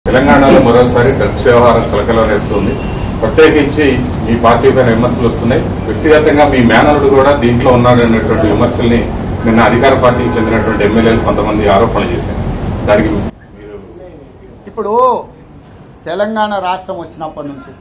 తెలంగాణలో మరోసారి డ్రగ్స్ వ్యవహారం కలకలం రేపుతుంది ప్రత్యేకించి మీ పార్టీ పైన విమర్శలు వస్తున్నాయి వ్యక్తిగతంగా మీ మేనలుడు కూడా దీంట్లో ఉన్నాడనేటువంటి విమర్శల్ని నిన్న అధికార పార్టీకి చెందినటువంటి ఎమ్మెల్యేలు కొంతమంది ఆరోపణలు చేశారు దానికి మీరు ఇప్పుడు తెలంగాణ రాష్ట్రం వచ్చినప్పటి నుంచి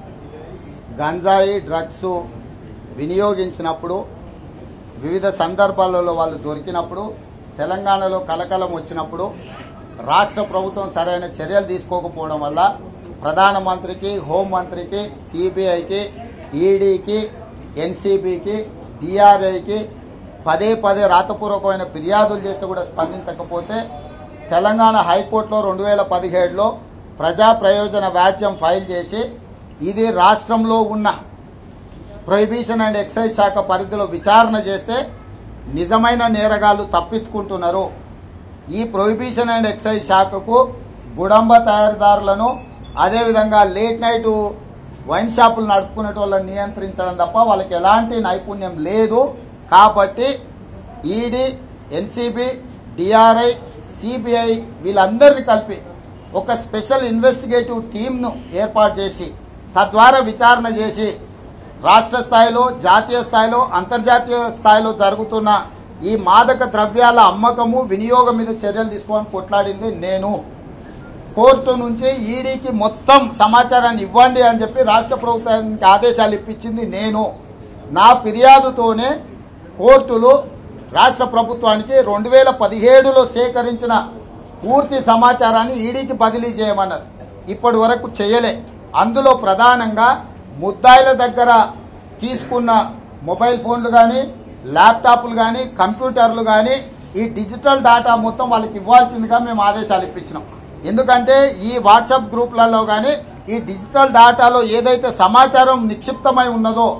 గంజాయి డ్రగ్స్ వినియోగించినప్పుడు వివిధ సందర్భాలలో వాళ్ళు దొరికినప్పుడు తెలంగాణలో కలకలం వచ్చినప్పుడు రాష్ట్ర ప్రభుత్వం సరైన చర్యలు తీసుకోకపోవడం వల్ల ప్రధానమంత్రికి హోంమంత్రికి సిబిఐకి ఈడీకి ఎన్సీబీకి డిఆర్ఐకి పదే పదే రాతపూర్వకమైన ఫిర్యాదులు చేస్తే కూడా స్పందించకపోతే తెలంగాణ హైకోర్టులో రెండు వేల పదిహేడులో ప్రజా ప్రయోజన వ్యాజ్యం ఫైల్ చేసి ఇది రాష్ట్రంలో ఉన్న ప్రొహిబిషన్ అండ్ ఎక్సైజ్ శాఖ పరిధిలో విచారణ చేస్తే నిజమైన నేరగాళ్లు తప్పించుకుంటున్నారు ఈ ప్రొహిబిషన్ అండ్ ఎక్సైజ్ శాఖకు గుడంబ తయారీదారులను అదేవిధంగా లేట్ నైట్ వైన్ షాపులు నడుపుకునే వాళ్ళని నియంత్రించడం తప్ప వాళ్ళకి ఎలాంటి నైపుణ్యం లేదు కాబట్టి ఈడీ ఎన్సీబీ డిఆర్ఐ సిబిఐ వీళ్ళందరినీ కలిపి ఒక స్పెషల్ ఇన్వెస్టిగేటివ్ టీంను ఏర్పాటు చేసి తద్వారా విచారణ చేసి రాష్ట్ర స్థాయిలో జాతీయ స్థాయిలో అంతర్జాతీయ స్థాయిలో జరుగుతున్న ఈ మాదక ద్రవ్యాల అమ్మకము వినియోగం మీద చర్యలు తీసుకోవాలని కొట్లాడింది నేను కోర్టు నుంచి ఈడీకి మొత్తం సమాచారాన్ని ఇవ్వండి అని చెప్పి రాష్ట్ర ప్రభుత్వానికి ఆదేశాలు ఇప్పించింది నేను నా ఫిర్యాదుతోనే కోర్టులు రాష్ట్ర ప్రభుత్వానికి రెండు వేల పదిహేడులో సేకరించిన పూర్తి సమాచారాన్ని ఈడీకి బదిలీ చేయమన్నారు ఇప్పటి వరకు చేయలే అందులో ప్రధానంగా ముద్దాయిల దగ్గర తీసుకున్న మొబైల్ ఫోన్లు కానీ ల్యాప్టాప్లు కానీ కంప్యూటర్లు కానీ ఈ డిజిటల్ డేటా మొత్తం వాళ్ళకి ఇవ్వాల్సిందిగా మేము ఆదేశాలు ఇప్పించినాం ఎందుకంటే ఈ వాట్సాప్ గ్రూప్లలో కానీ ఈ డిజిటల్ డేటాలో ఏదైతే సమాచారం నిక్షిప్తమై ఉన్నదో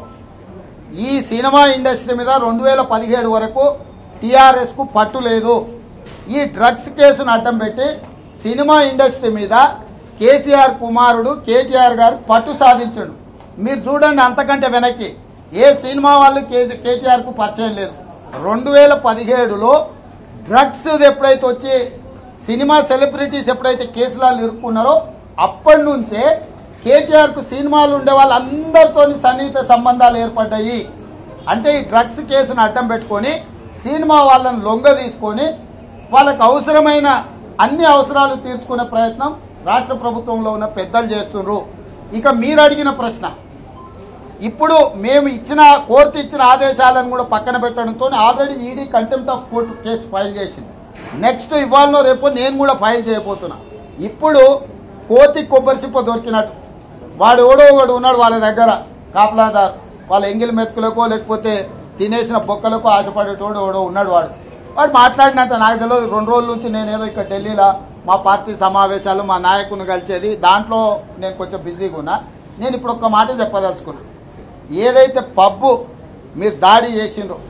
ఈ సినిమా ఇండస్ట్రీ మీద రెండు వేల పదిహేడు వరకు టీఆర్ఎస్ కు పట్టు లేదు ఈ డ్రగ్స్ కేసును అడ్డం పెట్టి సినిమా ఇండస్ట్రీ మీద కేసీఆర్ కుమారుడు కేటీఆర్ గారు పట్టు సాధించాడు మీరు చూడండి అంతకంటే వెనక్కి ఏ సినిమా వాళ్ళు కేటీఆర్ కు పరిచయం లేదు రెండు వేల పదిహేడులో డ్రగ్స్ ఎప్పుడైతే వచ్చి సినిమా సెలబ్రిటీస్ ఎప్పుడైతే కేసులలో ఇరుక్కున్నారో అప్పటి నుంచే కేటీఆర్ కు సినిమాలు ఉండే వాళ్ళందరితో సన్నిహిత సంబంధాలు ఏర్పడ్డాయి అంటే ఈ డ్రగ్స్ కేసును అడ్డం పెట్టుకొని సినిమా వాళ్ళని లొంగ తీసుకొని వాళ్ళకు అవసరమైన అన్ని అవసరాలు తీర్చుకునే ప్రయత్నం రాష్ట్ర ప్రభుత్వంలో ఉన్న పెద్దలు చేస్తున్నారు ఇక మీరు అడిగిన ప్రశ్న ఇప్పుడు మేము ఇచ్చిన కోర్టు ఇచ్చిన ఆదేశాలను కూడా పక్కన పెట్టడంతో already ED contempt of court case file చేసింది నెక్స్ట్ ఇవాళ రేపు నేను కూడా ఫైల్ చేయబోతున్నా ఇప్పుడు కోతి కొబ్బరి సిప్ప దొరికినట్టు వాడు ఎవడో ఒకడు ఉన్నాడు వాళ్ళ దగ్గర కాపలాదారు వాళ్ళ ఎంగిలి మెతుకులకో లేకపోతే తినేసిన బొక్కలకో ఆశపడేటోడు ఎవడో ఉన్నాడు వాడు వాడు మాట్లాడినట్ట నాకు తెలియదు రెండు రోజుల నుంచి నేను ఏదో ఇక్కడ ఢిల్లీలో మా పార్టీ సమావేశాలు మా నాయకుని కలిసేది దాంట్లో నేను కొంచెం బిజీగా ఉన్నా నేను ఇప్పుడు ఒక్క మాట చెప్పదలుచుకున్నా ఏదైతే పబ్బు మీరు దాడి చేసిండ్రో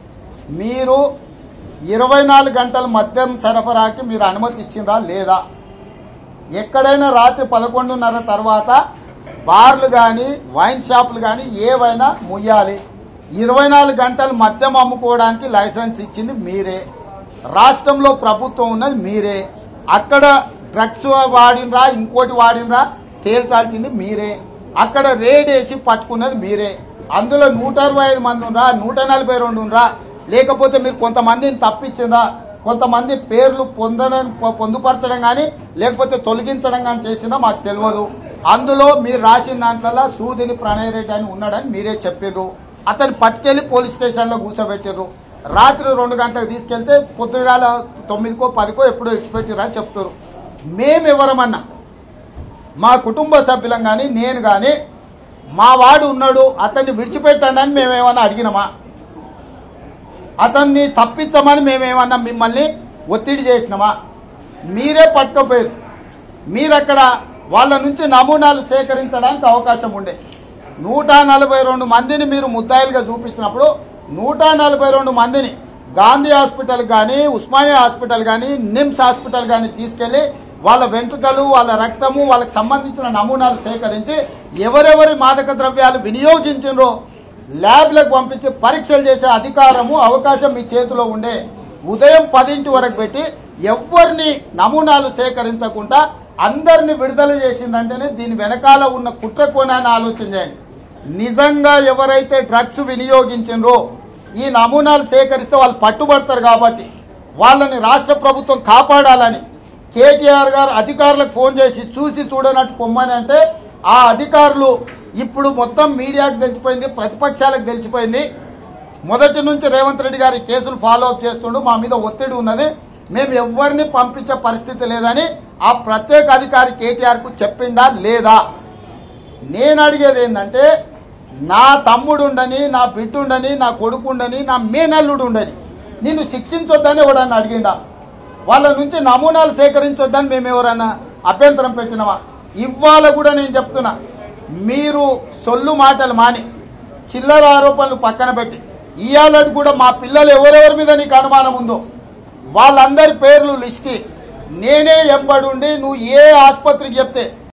మీరు ఇరవై నాలుగు గంటల మద్యం సరఫరాకి మీరు అనుమతి ఇచ్చిందా లేదా ఎక్కడైనా రాత్రి పదకొండున్నర తర్వాత బార్లు కానీ వైన్ షాపులు కానీ ఏవైనా ముయ్యాలి ఇరవై నాలుగు గంటలు మద్యం అమ్ముకోవడానికి లైసెన్స్ ఇచ్చింది మీరే రాష్ట్రంలో ప్రభుత్వం ఉన్నది మీరే అక్కడ డ్రగ్స్ వాడినరా ఇంకోటి వాడినరా తేల్చాల్సింది మీరే అక్కడ రేడ్ వేసి పట్టుకున్నది మీరే అందులో నూట అరవై ఐదు మంది ఉండ్రా నూట నలభై రెండు ఉండ్రా లేకపోతే మీరు కొంతమందిని తప్పించిందా కొంతమంది పేర్లు పొందడం పొందుపరచడం కానీ లేకపోతే తొలగించడం కానీ చేసినా మాకు తెలియదు అందులో మీరు రాసిన దాంట్లో సూదిని ప్రణయ్ రెడ్డి అని ఉన్నాడని మీరే చెప్పిర్రు అతను పట్టుకెళ్లి పోలీస్ స్టేషన్లో కూర్చోబెట్టిర్రు రాత్రి రెండు గంటలకు తీసుకెళ్తే పొద్దుగాల తొమ్మిదికో పదికో ఎప్పుడో ఇచ్చిపెట్టిర్రు అని చెప్తారు మేము ఎవరమన్నా మా కుటుంబ సభ్యులం కానీ నేను కానీ మా వాడు ఉన్నాడు అతన్ని విడిచిపెట్టండి అని మేమేమన్నా అడిగినామా అతన్ని తప్పించమని మేమేమన్నా మిమ్మల్ని ఒత్తిడి చేసినామా మీరే పట్టుకపోయారు మీరక్కడ వాళ్ళ నుంచి నమూనాలు సేకరించడానికి అవకాశం ఉండే నూట నలభై రెండు మందిని మీరు ముద్దాయిలుగా చూపించినప్పుడు నూట నలభై రెండు మందిని గాంధీ హాస్పిటల్ కానీ ఉస్మానియా హాస్పిటల్ కానీ నిమ్స్ హాస్పిటల్ కానీ తీసుకెళ్లి వాళ్ళ వెంట్రుకలు వాళ్ళ రక్తము వాళ్ళకి సంబంధించిన నమూనాలు సేకరించి ఎవరెవరి మాదక ద్రవ్యాలు వినియోగించినరో ల్యాబ్లకు పంపించి పరీక్షలు చేసే అధికారము అవకాశం మీ చేతిలో ఉండే ఉదయం పదింటి వరకు పెట్టి ఎవరిని నమూనాలు సేకరించకుండా అందరిని విడుదల చేసిందంటేనే దీని వెనకాల ఉన్న కుట్ర కోణాన్ని ఆలోచన చేయండి నిజంగా ఎవరైతే డ్రగ్స్ వినియోగించిండ్రో ఈ నమూనాలు సేకరిస్తే వాళ్ళు పట్టుబడతారు కాబట్టి వాళ్ళని రాష్ట్ర ప్రభుత్వం కాపాడాలని కేటీఆర్ గారు అధికారులకు ఫోన్ చేసి చూసి చూడనట్టు పొమ్మని అంటే ఆ అధికారులు ఇప్పుడు మొత్తం మీడియాకు తెలిసిపోయింది ప్రతిపక్షాలకు తెలిసిపోయింది మొదటి నుంచి రేవంత్ రెడ్డి గారి కేసులు ఫాలో అప్ చేస్తుండు మా మీద ఒత్తిడి ఉన్నది మేము ఎవరిని పంపించే పరిస్థితి లేదని ఆ ప్రత్యేక అధికారి కేటీఆర్ కు చెప్పిండా లేదా నేను అడిగేది ఏంటంటే నా తమ్ముడుండని నా బిడ్డుండని నా కొడుకుండని నా మేనల్లుడు ఉండని నిన్ను శిక్షించొద్దని ఎవడన్నా అడిగిండా వాళ్ళ నుంచి నమూనాలు సేకరించొద్దని మేము ఎవరన్నా అభ్యంతరం పెట్టినవా ఇవాళ కూడా నేను చెప్తున్నా మీరు సొల్లు మాటలు మాని చిల్లర ఆరోపణలు పక్కన పెట్టి ఇవాళ కూడా మా పిల్లలు ఎవరెవరి మీద నీకు అనుమానం ఉందో వాళ్ళందరి పేర్లు లిస్టి నేనే ఎంబడుండి నువ్వు ఏ ఆసుపత్రికి చెప్తే